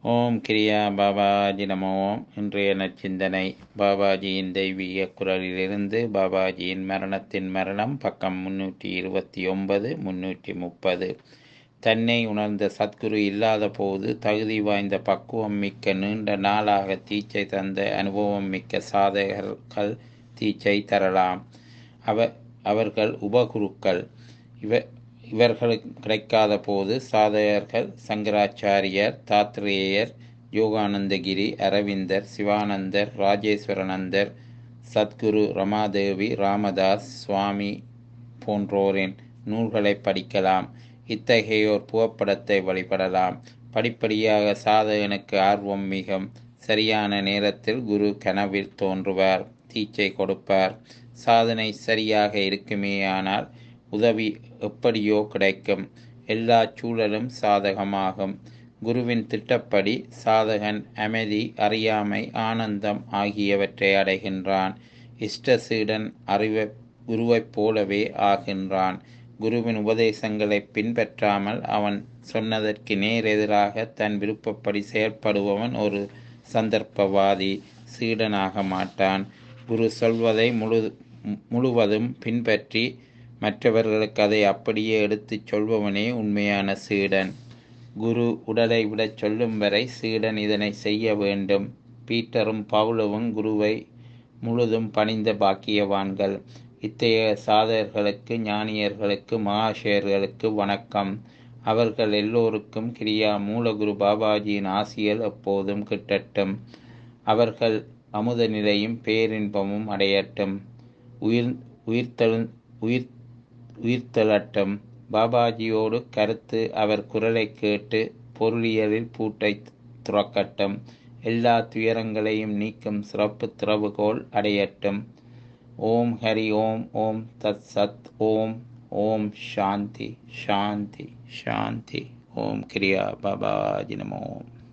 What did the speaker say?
ஓம் கிரியா பாபாஜி நமோ ஓம் இன்றைய நச்சிந்தனை பாபாஜியின் தெய்வீக குரலிலிருந்து பாபாஜியின் மரணத்தின் மரணம் பக்கம் முன்னூற்றி இருபத்தி ஒன்பது முன்னூற்றி முப்பது தன்னை உணர்ந்த சத்குரு இல்லாத போது தகுதி வாய்ந்த பக்குவம் மிக்க நீண்ட நாளாக தீச்சை தந்த அனுபவம் மிக்க சாதகர்கள் தீச்சை தரலாம் அவ அவர்கள் உபகுருக்கள் இவ இவர்களுக்கு கிடைக்காத போது சாதகர்கள் சங்கராச்சாரியர் தாத்ரேயர் யோகானந்தகிரி அரவிந்தர் சிவானந்தர் ராஜேஸ்வரனந்தர் சத்குரு ரமாதேவி ராமதாஸ் சுவாமி போன்றோரின் நூல்களை படிக்கலாம் இத்தகையோர் புகைப்படத்தை வழிபடலாம் படிப்படியாக சாதகனுக்கு ஆர்வம் மிகும் சரியான நேரத்தில் குரு கனவில் தோன்றுவார் தீச்சை கொடுப்பார் சாதனை சரியாக இருக்குமேயானால் உதவி எப்படியோ கிடைக்கும் எல்லா சூழலும் சாதகமாகும் குருவின் திட்டப்படி சாதகன் அமைதி அறியாமை ஆனந்தம் ஆகியவற்றை அடைகின்றான் இஷ்டசீடன் அறிவை குருவைப் போலவே ஆகின்றான் குருவின் உபதேசங்களை பின்பற்றாமல் அவன் சொன்னதற்கு நேர் எதிராக தன் விருப்பப்படி செயல்படுபவன் ஒரு சந்தர்ப்பவாதி சீடனாக மாட்டான் குரு சொல்வதை முழு முழுவதும் பின்பற்றி மற்றவர்களுக்கு அதை அப்படியே எடுத்துச் சொல்பவனே உண்மையான சீடன் குரு உடலை விடச் சொல்லும் வரை சீடன் இதனை செய்ய வேண்டும் பீட்டரும் பவுலவும் குருவை முழுதும் பணிந்த பாக்கியவான்கள் இத்தகைய சாதகர்களுக்கு ஞானியர்களுக்கு மகாஷயர்களுக்கு வணக்கம் அவர்கள் எல்லோருக்கும் கிரியா மூலகுரு பாபாஜியின் ஆசியல் எப்போதும் கிட்டட்டும் அவர்கள் அமுத நிலையும் பேரின்பமும் அடையட்டும் உயிர் உயிர்த்தெழு உயிர் உயிர்த்தெழட்டும் பாபாஜியோடு கருத்து அவர் குரலை கேட்டு பொருளியலில் பூட்டை துறக்கட்டும் எல்லா துயரங்களையும் நீக்கும் சிறப்பு திறவுகோல் அடையட்டும் ஓம் ஹரி ஓம் ஓம் தத் சத் ஓம் ஓம் சாந்தி சாந்தி சாந்தி ஓம் கிரியா பாபாஜி நமோ